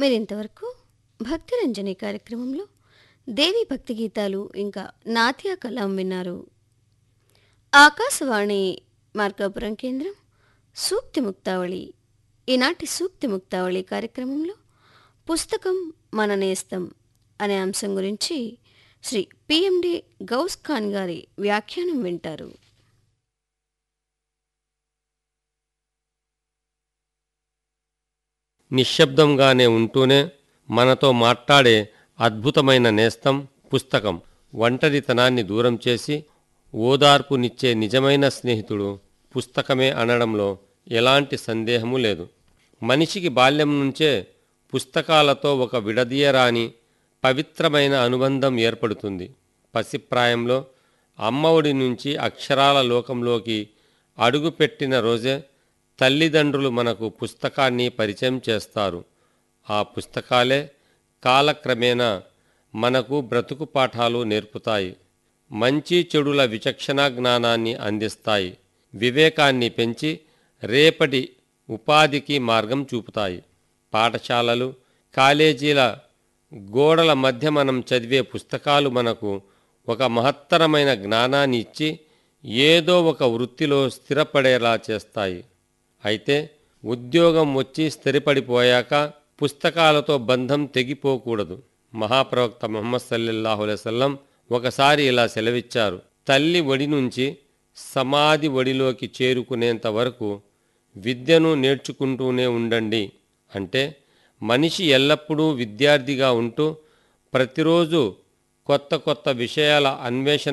మీరు ఇంతవరకు భక్తిరంజని కార్యక్రమంలో దేవి భక్తి గీతాలు ఇంకా నాట్య కలాం విన్నారు ఆకాశవాణి మార్కాపురం కేంద్రం సూక్తి ముక్తావళి ఈనాటి సూక్తి ముక్తావళి కార్యక్రమంలో పుస్తకం మన నేస్తం అనే అంశం గురించి శ్రీ పిఎండి గౌస్ ఖాన్ గారి వ్యాఖ్యానం వింటారు నిశ్శబ్దంగానే ఉంటూనే మనతో మాట్లాడే అద్భుతమైన నేస్తం పుస్తకం ఒంటరితనాన్ని దూరం చేసి ఓదార్పునిచ్చే నిజమైన స్నేహితుడు పుస్తకమే అనడంలో ఎలాంటి సందేహము లేదు మనిషికి బాల్యం నుంచే పుస్తకాలతో ఒక విడదీయరాని పవిత్రమైన అనుబంధం ఏర్పడుతుంది పసిప్రాయంలో అమ్మఒడి నుంచి అక్షరాల లోకంలోకి అడుగుపెట్టిన రోజే తల్లిదండ్రులు మనకు పుస్తకాన్ని పరిచయం చేస్తారు ఆ పుస్తకాలే కాలక్రమేణా మనకు బ్రతుకు పాఠాలు నేర్పుతాయి మంచి చెడుల విచక్షణా జ్ఞానాన్ని అందిస్తాయి వివేకాన్ని పెంచి రేపటి ఉపాధికి మార్గం చూపుతాయి పాఠశాలలు కాలేజీల గోడల మధ్య మనం చదివే పుస్తకాలు మనకు ఒక మహత్తరమైన జ్ఞానాన్ని ఇచ్చి ఏదో ఒక వృత్తిలో స్థిరపడేలా చేస్తాయి అయితే ఉద్యోగం వచ్చి స్థిరపడిపోయాక పుస్తకాలతో బంధం తెగిపోకూడదు మహాప్రవక్త ముహమ్మద్ సల్లల్లాహు వసల్లం ఒకసారి ఇలా సెలవిచ్చారు తల్లి ఒడి నుంచి సమాధి ఒడిలోకి చేరుకునేంత వరకు విద్యను నేర్చుకుంటూనే ఉండండి అంటే మనిషి ఎల్లప్పుడూ విద్యార్థిగా ఉంటూ ప్రతిరోజు కొత్త కొత్త విషయాల అన్వేషణ